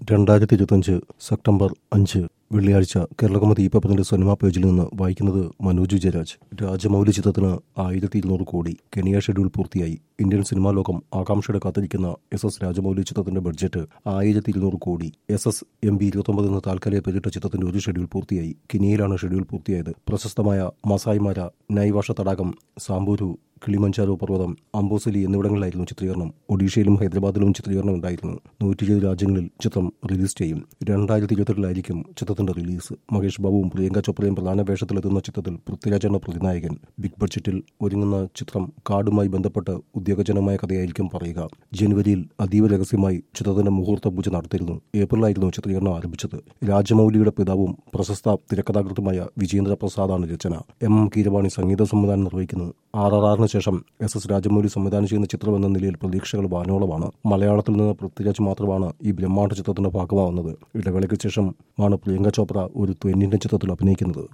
രണ്ടായിരത്തി ഇരുപത്തഞ്ച് സെപ്റ്റംബർ അഞ്ച് വെള്ളിയാഴ്ച കേരളകൗമുദി ഈ പേപ്പറിന്റെ സിനിമാ പേജിൽ നിന്ന് വായിക്കുന്നത് മനോജ് ജയരാജ് രാജമൗലി ചിത്രത്തിന് ആയിരത്തി ഇരുന്നൂറ് കോടി കെനിയ ഷെഡ്യൂൾ പൂർത്തിയായി ഇന്ത്യൻ സിനിമാ ലോകം ആകാംക്ഷയുടെ കാത്തിരിക്കുന്ന എസ് എസ് രാജമൗലി ചിത്രത്തിന്റെ ബഡ്ജറ്റ് ആയിരത്തി ഇരുന്നൂറ് കോടി എസ് എസ് എം ബി ഇരുപത്തൊമ്പത് എന്ന താൽക്കാലിക പേരിട്ട ചിത്രത്തിന്റെ ഒരു ഷെഡ്യൂൾ പൂർത്തിയായി കെനിയയിലാണ് ഷെഡ്യൂൾ പൂർത്തിയായത് പ്രശസ്തമായ മസായിമാര നൈവാഷ തടാകം സാമ്പൂരു കിളിമഞ്ചാരോ പർവ്വതം അംബോസലി എന്നിവിടങ്ങളിലായിരുന്നു ചിത്രീകരണം ഒഡീഷയിലും ഹൈദരാബാദിലും ചിത്രീകരണം ഉണ്ടായിരുന്നു നൂറ്റി ഇരുപത് രാജ്യങ്ങളിൽ ചിത്രം റിലീസ് ചെയ്യും രണ്ടായിരത്തി ഇരുപത്തെട്ടിലായിരിക്കും ചിത്രത്തിന്റെ റിലീസ് മഹേഷ് ബാബുവും പ്രിയങ്ക ചോപ്രയും പ്രധാന വേഷത്തിലെത്തുന്ന ചിത്രത്തിൽ പൃഥ്വിരാജാണ് പ്രതിനായകൻ ബിഗ് ബഡ്ജറ്റിൽ ഒരുങ്ങുന്ന ചിത്രം കാർഡുമായി ബന്ധപ്പെട്ട് ഉദ്യോഗജനമായ കഥയായിരിക്കും പറയുക ജനുവരിയിൽ അതീവ രഹസ്യമായി ചിത്രത്തിന്റെ മുഹൂർത്ത പൂജ നടത്തിയിരുന്നു ഏപ്രിലായിരുന്നു ചിത്രീകരണം ആരംഭിച്ചത് രാജമൗലിയുടെ പിതാവും പ്രശസ്ത തിരക്കഥാകൃത്തുമായ വിജേന്ദ്ര പ്രസാദാണ് രചന എം എം കീരവാണി സംഗീത സംവിധാനം നിർവഹിക്കുന്നു ആർ ആർ ആറിന് ശേഷം എസ് എസ് രാജമൗലി സംവിധാനം ചെയ്യുന്ന ചിത്രം എന്ന നിലയിൽ പ്രതീക്ഷകൾ വാനോളമാണ് മലയാളത്തിൽ നിന്ന് പൃഥ്വിരാജ് മാത്രമാണ് ഈ ബ്രഹ്മാണ്ഡ ചിത്രത്തിന്റെ ഭാഗമാവുന്നത് ഇടവേളയ്ക്ക് ശേഷം ആണ് പ്രിയങ്ക ചോപ്ര ഒരു തെന്നിന്ത്യൻ ചിത്രത്തിൽ അഭിനയിക്കുന്നത്